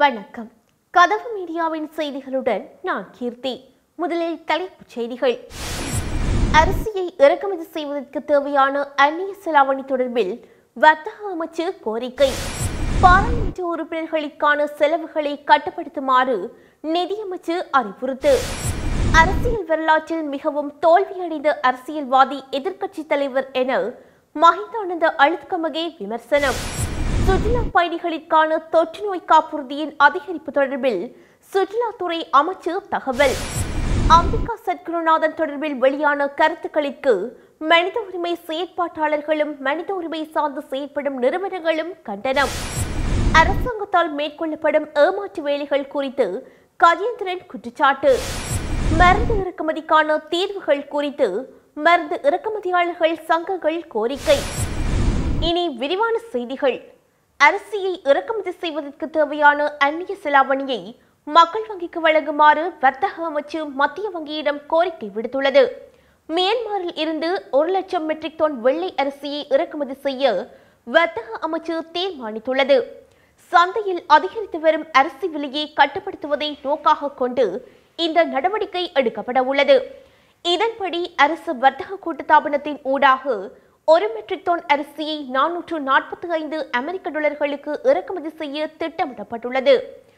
வணக்கம் கதவு மீடியாவின் செய்திகளுடன் நான் கீர்த்தி முதலில் தலைப்புச் செய்திகள் அரிசியை இறக்குமதி செய்வதற்கு தேவையான அந்நிய செலாவணி தொடர்பில் வர்த்தக அமைச்சு கோரிக்கை பாராளுமன்ற உறுப்பினர்களுக்கான செலவுகளை கட்டுப்படுத்துமாறு நிதியமைச்சு அறிவுறுத்து அரசியல் வரலாற்றில் மிகவும் தோல்வியடைந்த அரசியல்வாதி எதிர்க்கட்சித் தலைவர் என மஹிந்தானந்த அழுத்கமகே விமர்சனம் சுற்றுலா பயணிகளுக்கான தொற்று நோய் காப்புறுதியின் அதிகரிப்பு தொடர்பில் சுற்றுலாத்துறை அமைச்சு தகவல் அம்பிகா சத்குருநாதன் தொடர்பில் வெளியான கருத்துக்களுக்கு மனித உரிமை செயற்பாட்டாளர்களும் மனித உரிமை சார்ந்து செயற்படும் நிறுவனங்களும் கண்டனம் அரசாங்கத்தால் மேற்கொள்ளப்படும் ஏமாற்று வேலைகள் குறித்து கஜேந்திரன் குற்றச்சாட்டு மருந்து இறக்குமதிக்கான தீர்வுகள் குறித்து மருந்து இறக்குமதியாளர்கள் சங்கங்கள் கோரிக்கை இனி விரிவான செய்திகள் அரிசியை இறக்குமதி செய்வதற்கு தேவையான அந்நிய செலாவணியை மக்கள் வங்கிக்கு வழங்குமாறு வர்த்தக அமைச்சு மத்திய வங்கியிடம் கோரிக்கை விடுத்துள்ளது மியான்மரில் இருந்து ஒரு லட்சம் மெட்ரிக் டன் வெள்ளை அரிசியை இறக்குமதி செய்ய வர்த்தக அமைச்சு தீர்மானித்துள்ளது சந்தையில் அதிகரித்து வரும் அரிசி விலையை கட்டுப்படுத்துவதை நோக்காக கொண்டு இந்த நடவடிக்கை எடுக்கப்பட உள்ளது இதன்படி அரசு வர்த்தக கூட்டுத்தாபனத்தின் ஊடாக ஒரு மெட்ரிக் டன் அரிசியை நானூற்று நாற்பத்தி ஐந்து அமெரிக்க டாலர்களுக்கு இறக்குமதி செய்ய திட்டமிடப்பட்டுள்ளது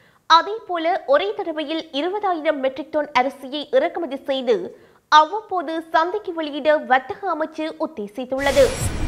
அதேபோல ஒரே தடவையில் இருபதாயிரம் மெட்ரிக் டன் அரிசியை இறக்குமதி செய்து அவ்வப்போது சந்தைக்கு வெளியிட வர்த்தக அமைச்சு உத்தேசித்துள்ளது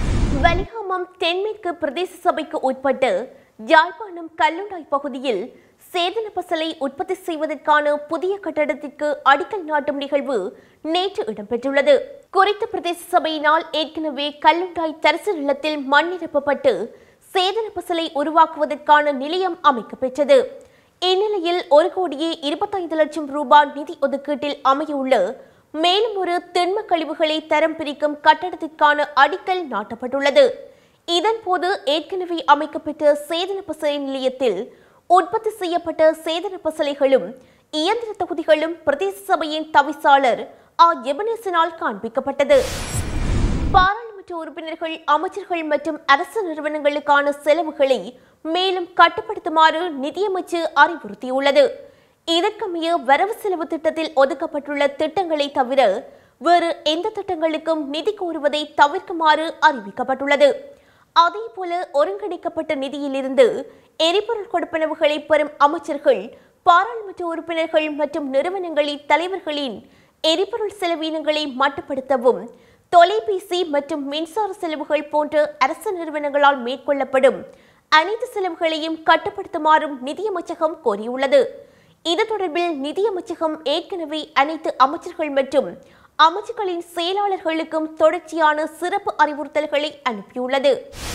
வலிகாமம் தென்மேற்கு பிரதேச சபைக்கு உட்பட்டு யாழ்ப்பாணம் கல்லுண்டாய் பகுதியில் சேதன பசலை உற்பத்தி செய்வதற்கான புதிய கட்டடத்திற்கு அடிக்கல் நாட்டும் நிகழ்வு நேற்று இடம்பெற்றுள்ளது குறித்த பிரதேச சபையினால் ஏற்கனவே கல்லுண்டாய் தரிசு நிலத்தில் மண் நிரப்பப்பட்டு சேதன பசலை உருவாக்குவதற்கான நிலையம் அமைக்கப்பெற்றது இந்நிலையில் ஒரு கோடியே இருபத்தைந்து லட்சம் ரூபாய் நிதி ஒதுக்கீட்டில் அமையவுள்ள மேலும் ஒரு திண்ம கழிவுகளை தரம் பிரிக்கும் கட்டடத்திற்கான அடிக்கல் நாட்டப்பட்டுள்ளது இதன்போது ஏற்கனவே அமைக்கப்பட்ட சேதன பசலை நிலையத்தில் உற்பத்தி செய்யப்பட்ட சேதன பசலைகளும் இயந்திர தொகுதிகளும் பிரதேச சபையின் தவிசாளர் ஆ எபனேசனால் காண்பிக்கப்பட்டது பாராளுமன்ற உறுப்பினர்கள் அமைச்சர்கள் மற்றும் அரசு நிறுவனங்களுக்கான செலவுகளை மேலும் கட்டுப்படுத்துமாறு நிதியமைச்சு அறிவுறுத்தியுள்ளது இதற்கமைய வரவு செலவு திட்டத்தில் ஒதுக்கப்பட்டுள்ள திட்டங்களை தவிர வேறு எந்த திட்டங்களுக்கும் நிதி கோருவதை தவிர்க்குமாறு அறிவிக்கப்பட்டுள்ளது அதேபோல ஒருங்கிணைக்கப்பட்ட நிதியிலிருந்து எரிபொருள் கொடுப்பனவுகளை பெறும் அமைச்சர்கள் பாராளுமன்ற உறுப்பினர்கள் மற்றும் நிறுவனங்களின் தலைவர்களின் எரிபொருள் செலவினங்களை மட்டுப்படுத்தவும் தொலைபேசி மற்றும் மின்சார செலவுகள் போன்ற அரசு நிறுவனங்களால் மேற்கொள்ளப்படும் அனைத்து செலவுகளையும் கட்டுப்படுத்துமாறும் நிதியமைச்சகம் கோரியுள்ளது இது தொடர்பில் நிதியமைச்சகம் ஏற்கனவே அனைத்து அமைச்சர்கள் மற்றும் அமைச்சர்களின் செயலாளர்களுக்கும் தொடர்ச்சியான சிறப்பு அறிவுறுத்தல்களை அனுப்பியுள்ளது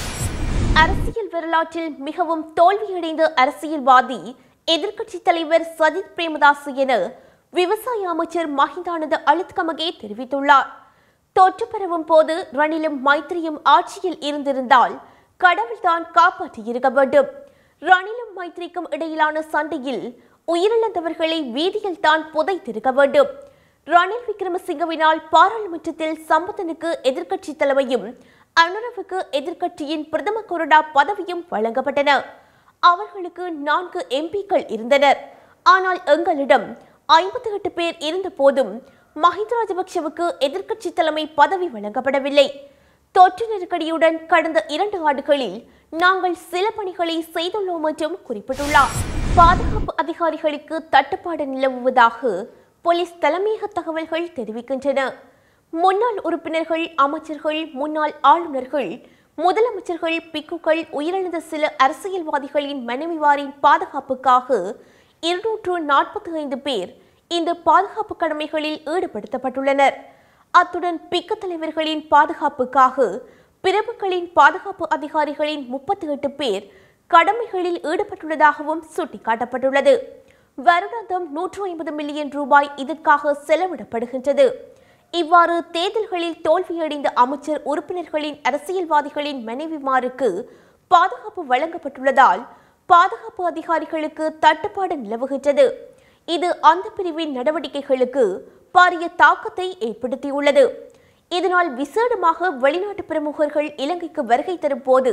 அரசியல் வரலாற்றில் மிகவும் தோல்வியடைந்த அரசியல்வாதி எதிர்க்கட்சித் தலைவர் சஜித் பிரேமதாஸ் என விவசாய அமைச்சர் மஹிந்தானந்த அழுத்கமகே தெரிவித்துள்ளார் தொற்று பரவும் போது ரணிலும் மைத்திரியும் ஆட்சியில் இருந்திருந்தால் கடவுள்தான் காப்பாற்றியிருக்க வேண்டும் ரணிலும் மைத்திரிக்கும் இடையிலான சண்டையில் உயிரிழந்தவர்களை வீதியில் தான் புதைத்திருக்க வேண்டும் ரணில் விக்ரமசிங்கவினால் பாராளுமன்றத்தில் சம்பத்தனுக்கு எதிர்க்கட்சி தலைமையும் அனுரவுக்கு எதிர்க்கட்சியின் பிரதம கொறடா பதவியும் வழங்கப்பட்டன அவர்களுக்கு நான்கு எம்பிக்கள் இருந்தனர் ஆனால் எங்களிடம் ஐம்பத்தி எட்டு பேர் இருந்த போதும் மஹிந்த ராஜபக்ஷவுக்கு எதிர்க்கட்சி தலைமை பதவி வழங்கப்படவில்லை தொற்று நெருக்கடியுடன் கடந்த இரண்டு ஆண்டுகளில் நாங்கள் சில பணிகளை செய்துள்ளோம் என்றும் குறிப்பிட்டுள்ளார் பாதுகாப்பு அதிகாரிகளுக்கு தட்டுப்பாடு நிலவுவதாக போலீஸ் தலைமையக தகவல்கள் தெரிவிக்கின்றன முன்னாள் உறுப்பினர்கள் அமைச்சர்கள் முன்னாள் ஆளுநர்கள் முதலமைச்சர்கள் பிக்குகள் உயிரிழந்த சில அரசியல்வாதிகளின் மனைவிவாரின் பாதுகாப்புக்காக இருநூற்று நாற்பத்தி ஐந்து பேர் இந்த பாதுகாப்பு கடமைகளில் ஈடுபடுத்தப்பட்டுள்ளனர் அத்துடன் பிக்கு தலைவர்களின் பாதுகாப்புக்காக பிரபுக்களின் பாதுகாப்பு அதிகாரிகளின் முப்பத்தி எட்டு பேர் கடமைகளில் ஈடுபட்டுள்ளதாகவும் சுட்டிக்காட்டப்பட்டுள்ளது வருடாந்தம் நூற்று ஐம்பது மில்லியன் ரூபாய் இதற்காக செலவிடப்படுகின்றது இவ்வாறு தேர்தல்களில் தோல்வியடைந்த அமைச்சர் உறுப்பினர்களின் அரசியல்வாதிகளின் மனைவிமாருக்கு பாதுகாப்பு வழங்கப்பட்டுள்ளதால் பாதுகாப்பு அதிகாரிகளுக்கு தட்டுப்பாடு நிலவுகின்றது இது அந்த பிரிவின் நடவடிக்கைகளுக்கு பாரிய தாக்கத்தை ஏற்படுத்தியுள்ளது இதனால் விசேடமாக வெளிநாட்டு பிரமுகர்கள் இலங்கைக்கு வருகை தரும் போது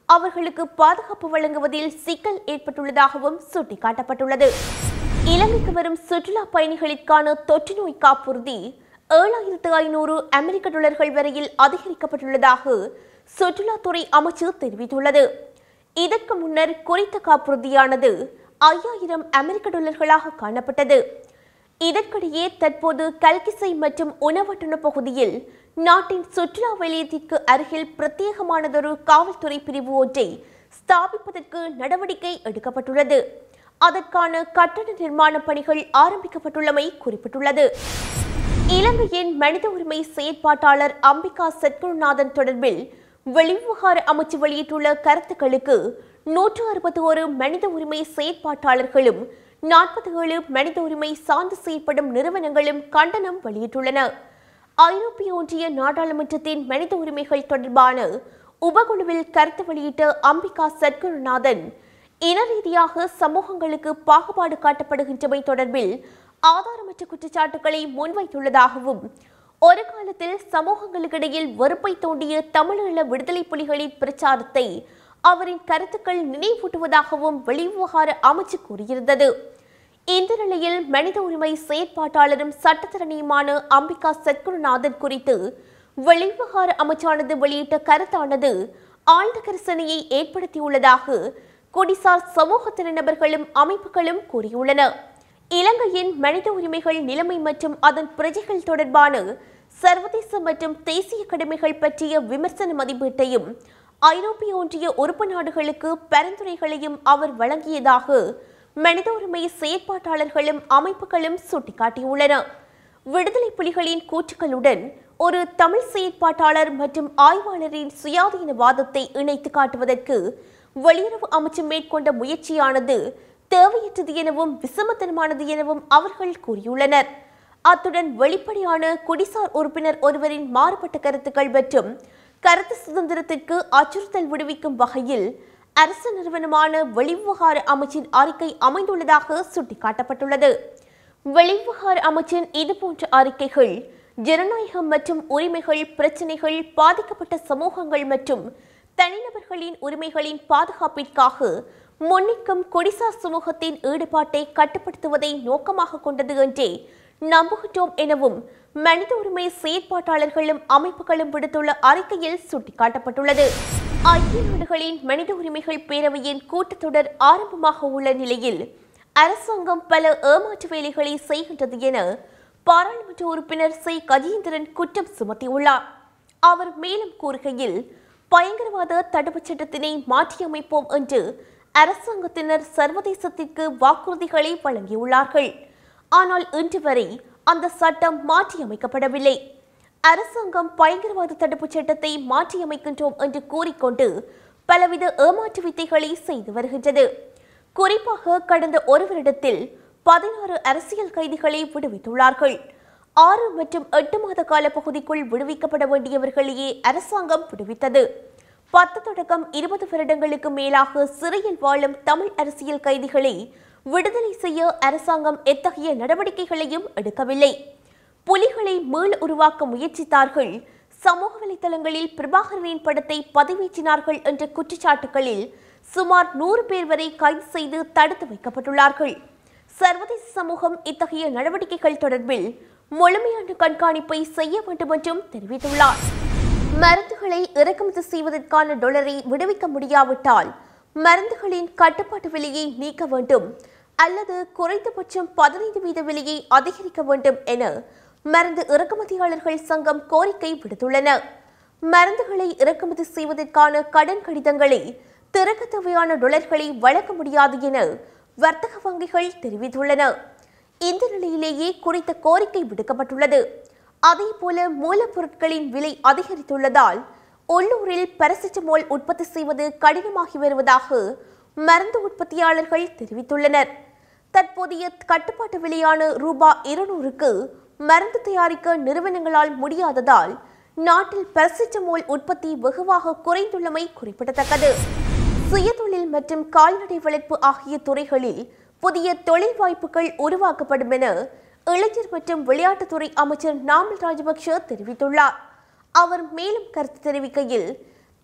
அவர்களுக்கு பாதுகாப்பு வழங்குவதில் சிக்கல் ஏற்பட்டுள்ளதாகவும் சுட்டிக்காட்டப்பட்டுள்ளது இலங்கைக்கு வரும் சுற்றுலா பயணிகளுக்கான தொற்று நோய் காப்புறுதி ஏழாயிரத்து ஐநூறு அமெரிக்க டாலர்கள் வரையில் அதிகரிக்கப்பட்டுள்ளதாக சுற்றுலாத்துறை அமைச்சு தெரிவித்துள்ளது இதற்கு முன்னர் குறித்த காப்புறுதியானது ஐயாயிரம் அமெரிக்க டாலர்களாக காணப்பட்டது இதற்கிடையே தற்போது கல்கிசை மற்றும் உணவட்டுண பகுதியில் நாட்டின் சுற்றுலா வலயத்திற்கு அருகில் பிரத்யேகமானதொரு காவல்துறை பிரிவு ஒன்றை ஸ்தாபிப்பதற்கு நடவடிக்கை எடுக்கப்பட்டுள்ளது அதற்கான கட்டட நிர்மாண பணிகள் ஆரம்பிக்கப்பட்டுள்ளமை குறிப்பிட்டுள்ளது இலங்கையின் மனித உரிமை செயற்பாட்டாளர் அம்பிகா சத்குருநாதன் தொடர்பில் வெளிவிவகார அமைச்சு வெளியிட்டுள்ள கருத்துக்களுக்கு நூற்று அறுபத்தி ஒரு மனித உரிமை செயற்பாட்டாளர்களும் நாற்பத்தி ஏழு மனித உரிமை சார்ந்து செயற்படும் நிறுவனங்களும் கண்டனம் வெளியிட்டுள்ளன ஐரோப்பிய ஒன்றிய நாடாளுமன்றத்தின் மனித உரிமைகள் தொடர்பான உபகுழுவில் கருத்து வெளியிட்ட அம்பிகா சத்குருநாதன் இன ரீதியாக சமூகங்களுக்கு பாகுபாடு காட்டப்படுகின்றமை தொடர்பில் ஆதாரமற்ற குற்றச்சாட்டுகளை முன்வைத்துள்ளதாகவும் ஒரு காலத்தில் சமூகங்களுக்கிடையில் வெறுப்பை தோண்டிய தமிழீழ விடுதலை புலிகளின் பிரச்சாரத்தை அவரின் கருத்துக்கள் நினைவூட்டுவதாகவும் வெளிவிவகார அமைச்சு கூறியிருந்தது இந்த நிலையில் மனித உரிமை செயற்பாட்டாளரும் சட்டத்தரணியுமான அம்பிகா சத்குருநாதன் குறித்து வெளிவிவகார அமைச்சானது வெளியிட்ட கருத்தானது ஆழ்ந்த கரிசனையை ஏற்படுத்தியுள்ளதாக குடிசார் சமூக தனிநபர்களும் அமைப்புகளும் கூறியுள்ளன இலங்கையின் மனித உரிமைகள் நிலைமை மற்றும் அதன் பிரஜைகள் தொடர்பான சர்வதேச மற்றும் தேசிய கடமைகள் பற்றிய விமர்சன மதிப்பீட்டையும் ஐரோப்பிய ஒன்றிய உறுப்பு நாடுகளுக்கு பரிந்துரைகளையும் அவர் வழங்கியதாக மனித உரிமை செயற்பாட்டாளர்களும் அமைப்புகளும் சுட்டிக்காட்டியுள்ளன விடுதலை புலிகளின் கூற்றுக்களுடன் ஒரு தமிழ் செயற்பாட்டாளர் மற்றும் ஆய்வாளரின் சுயாதீன வாதத்தை இணைத்து காட்டுவதற்கு வெளியுறவு அமைச்சு மேற்கொண்ட முயற்சியானது தேவையற்றது எனவும் விசமத்தனமானது எனவும் அவர்கள் கூறியுள்ளனர் அத்துடன் வெளிப்படையான குடிசார் உறுப்பினர் ஒருவரின் மாறுபட்ட கருத்துக்கள் மற்றும் கருத்து சுதந்திரத்திற்கு அச்சுறுத்தல் விடுவிக்கும் வகையில் அரசு நிறுவனமான வெளிவிவகார அமைச்சின் அறிக்கை அமைந்துள்ளதாக சுட்டிக்காட்டப்பட்டுள்ளது வெளிவிவகார அமைச்சின் இதுபோன்ற அறிக்கைகள் ஜனநாயகம் மற்றும் உரிமைகள் பிரச்சினைகள் பாதிக்கப்பட்ட சமூகங்கள் மற்றும் தனிநபர்களின் உரிமைகளின் பாதுகாப்பிற்காக முன்னிற்கும் குடிசார் சமூகத்தின் ஈடுபாட்டை கட்டுப்படுத்துவதை நோக்கமாக கொண்டது என்றே நம்புகின்றோம் எனவும் மனித உரிமை செயற்பாட்டாளர்களும் அமைப்புகளும் விடுத்துள்ள அறிக்கையில் சுட்டிக்காட்டப்பட்டுள்ளது ஐக்கிய நாடுகளின் மனித உரிமைகள் பேரவையின் கூட்டத்தொடர் ஆரம்பமாக உள்ள நிலையில் அரசாங்கம் பல ஏமாற்று வேலைகளை செய்கின்றது என பாராளுமன்ற உறுப்பினர் சி கஜேந்திரன் குற்றம் சுமத்தியுள்ளார் அவர் மேலும் கூறுகையில் பயங்கரவாத தடுப்புச் சட்டத்தினை மாற்றியமைப்போம் என்று அரசாங்கத்தினர் சர்வதேசத்திற்கு வாக்குறுதிகளை வழங்கியுள்ளார்கள் ஆனால் இன்று வரை அந்த சட்டம் மாற்றியமைக்கப்படவில்லை அரசாங்கம் பயங்கரவாத தடுப்புச் சட்டத்தை மாற்றியமைக்கின்றோம் என்று கூறிக்கொண்டு பலவித ஏமாற்று வித்தைகளை செய்து வருகின்றது குறிப்பாக கடந்த ஒரு வருடத்தில் பதினாறு அரசியல் கைதிகளை விடுவித்துள்ளார்கள் ஆறு மற்றும் எட்டு மாத கால பகுதிக்குள் விடுவிக்கப்பட வேண்டியவர்களையே அரசாங்கம் விடுவித்தது பத்து தொடக்கம் இருபது வருடங்களுக்கு மேலாக சிறையில் வாழும் தமிழ் அரசியல் கைதிகளை விடுதலை செய்ய அரசாங்கம் எத்தகைய நடவடிக்கைகளையும் எடுக்கவில்லை புலிகளை மீள் உருவாக்க முயற்சித்தார்கள் சமூக வலைதளங்களில் பிரபாகரனின் படத்தை பதிவேற்றினார்கள் என்ற குற்றச்சாட்டுகளில் சுமார் நூறு பேர் வரை கைது செய்து தடுத்து வைக்கப்பட்டுள்ளார்கள் சர்வதேச சமூகம் இத்தகைய நடவடிக்கைகள் தொடர்பில் முழுமையான கண்காணிப்பை செய்ய வேண்டும் என்றும் தெரிவித்துள்ளார் மருந்துகளை இறக்குமதி செய்வதற்கான டொலரை விடுவிக்க முடியாவிட்டால் மருந்துகளின் கட்டுப்பாட்டு விலையை நீக்க வேண்டும் அல்லது குறைந்தபட்சம் பதினைந்து வீத விலையை அதிகரிக்க வேண்டும் என மருந்து இறக்குமதியாளர்கள் சங்கம் கோரிக்கை விடுத்துள்ளன மருந்துகளை இறக்குமதி செய்வதற்கான கடன் கடிதங்களை திறக்க தேவையான டொலர்களை வழங்க முடியாது என வர்த்தக வங்கிகள் தெரிவித்துள்ளன இந்த நிலையிலேயே குறித்த கோரிக்கை விடுக்கப்பட்டுள்ளது அதேபோல மூலப்பொருட்களின் விலை அதிகரித்துள்ளதால் உள்ளூரில் பாராசிட்டமால் உற்பத்தி செய்வது கடினமாகி வருவதாக மருந்து உற்பத்தியாளர்கள் தெரிவித்துள்ளனர் தற்போதைய கட்டுப்பாட்டு விலையான ரூபாய் இருநூறுக்கு மருந்து தயாரிக்க நிறுவனங்களால் முடியாததால் நாட்டில் பாராசிட்டமால் உற்பத்தி வெகுவாக குறைந்துள்ளமை குறிப்பிடத்தக்கது சுயதொழில் மற்றும் கால்நடை வளர்ப்பு ஆகிய துறைகளில் புதிய தொழில் வாய்ப்புகள் உருவாக்கப்படும் என இளைஞர் மற்றும் விளையாட்டுத்துறை அமைச்சர் நாமல் ராஜபக்ஷ தெரிவித்துள்ளார் அவர் மேலும் கருத்து தெரிவிக்கையில்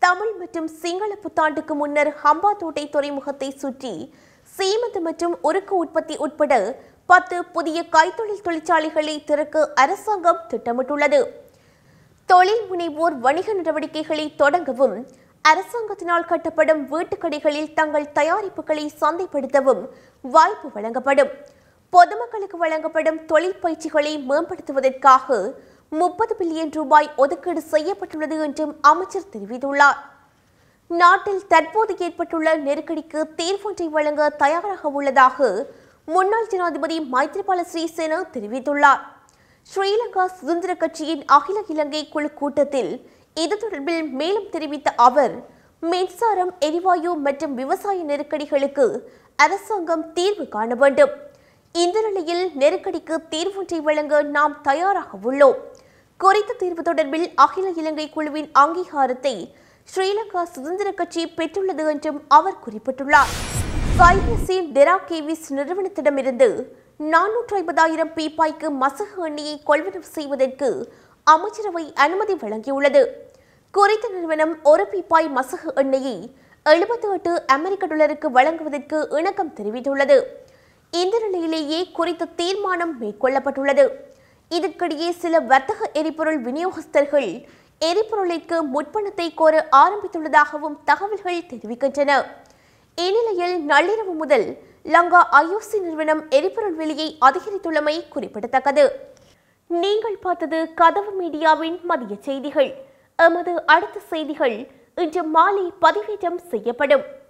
தமிழ் மற்றும் சிங்கள புத்தாண்டுக்கு முன்னர் ஹம்பாந்தோட்டை துறைமுகத்தை சுற்றி சீமெந்து மற்றும் உருக்கு உற்பத்தி உட்பட பத்து புதிய கைத்தொழில் தொழிற்சாலைகளை திறக்க அரசாங்கம் திட்டமிட்டுள்ளது தொழில் முனைவோர் வணிக நடவடிக்கைகளை தொடங்கவும் அரசாங்கத்தினால் கட்டப்படும் வீட்டுக்கடைகளில் தங்கள் தயாரிப்புகளை சந்தைப்படுத்தவும் வாய்ப்பு வழங்கப்படும் பொதுமக்களுக்கு வழங்கப்படும் தொழில் பயிற்சிகளை மேம்படுத்துவதற்காக முப்பது பில்லியன் ரூபாய் ஒதுக்கீடு செய்யப்பட்டுள்ளது என்றும் அமைச்சர் தெரிவித்துள்ளார் நாட்டில் தற்போது ஏற்பட்டுள்ள நெருக்கடிக்கு தீர்வொன்றை வழங்க தயாராக உள்ளதாக முன்னாள் ஜனாதிபதி மைத்ரிபால சிறிசேன தெரிவித்துள்ளார் ஸ்ரீலங்கா சுதந்திர கட்சியின் அகில இலங்கை குழு கூட்டத்தில் இது தொடர்பில் மேலும் தெரிவித்த அவர் மின்சாரம் எரிவாயு மற்றும் விவசாய நெருக்கடிகளுக்கு அரசாங்கம் தீர்வு காண வேண்டும் இந்த நிலையில் நெருக்கடிக்கு தீர்வொன்றை வழங்க நாம் தயாராக உள்ளோம் குறித்த தீர்வு தொடர்பில் அகில இலங்கை குழுவின் அங்கீகாரத்தை ஸ்ரீலங்கா சுதந்திர கட்சி பெற்றுள்ளது என்றும் அவர் குறிப்பிட்டுள்ளார் சைப்ரஸின் டெரா கேவிஸ் நிறுவனத்திடமிருந்து நானூற்று ஐம்பதாயிரம் பீப்பாய்க்கு மசகு எண்ணெயை கொள்வனவு செய்வதற்கு அமைச்சரவை அனுமதி வழங்கியுள்ளது குறித்த நிறுவனம் ஒரு பீப்பாய் மசகு எண்ணெயை எழுபத்தி எட்டு அமெரிக்க டாலருக்கு வழங்குவதற்கு இணக்கம் தெரிவித்துள்ளது இந்த நிலையிலேயே குறித்த தீர்மானம் மேற்கொள்ளப்பட்டுள்ளது இதற்கிடையே சில வர்த்தக எரிபொருள் விநியோகஸ்தர்கள் எரிபொருளிற்கு முற்பணத்தை கோர ஆரம்பித்துள்ளதாகவும் தகவல்கள் தெரிவிக்கின்றன இந்நிலையில் நள்ளிரவு முதல் லங்கா ஐஓசி நிறுவனம் எரிபொருள் விலையை அதிகரித்துள்ளமை குறிப்பிடத்தக்கது நீங்கள் பார்த்தது கதவு மீடியாவின் மதிய செய்திகள் எமது அடுத்த செய்திகள் இன்று மாலை பதிவேற்றம் செய்யப்படும்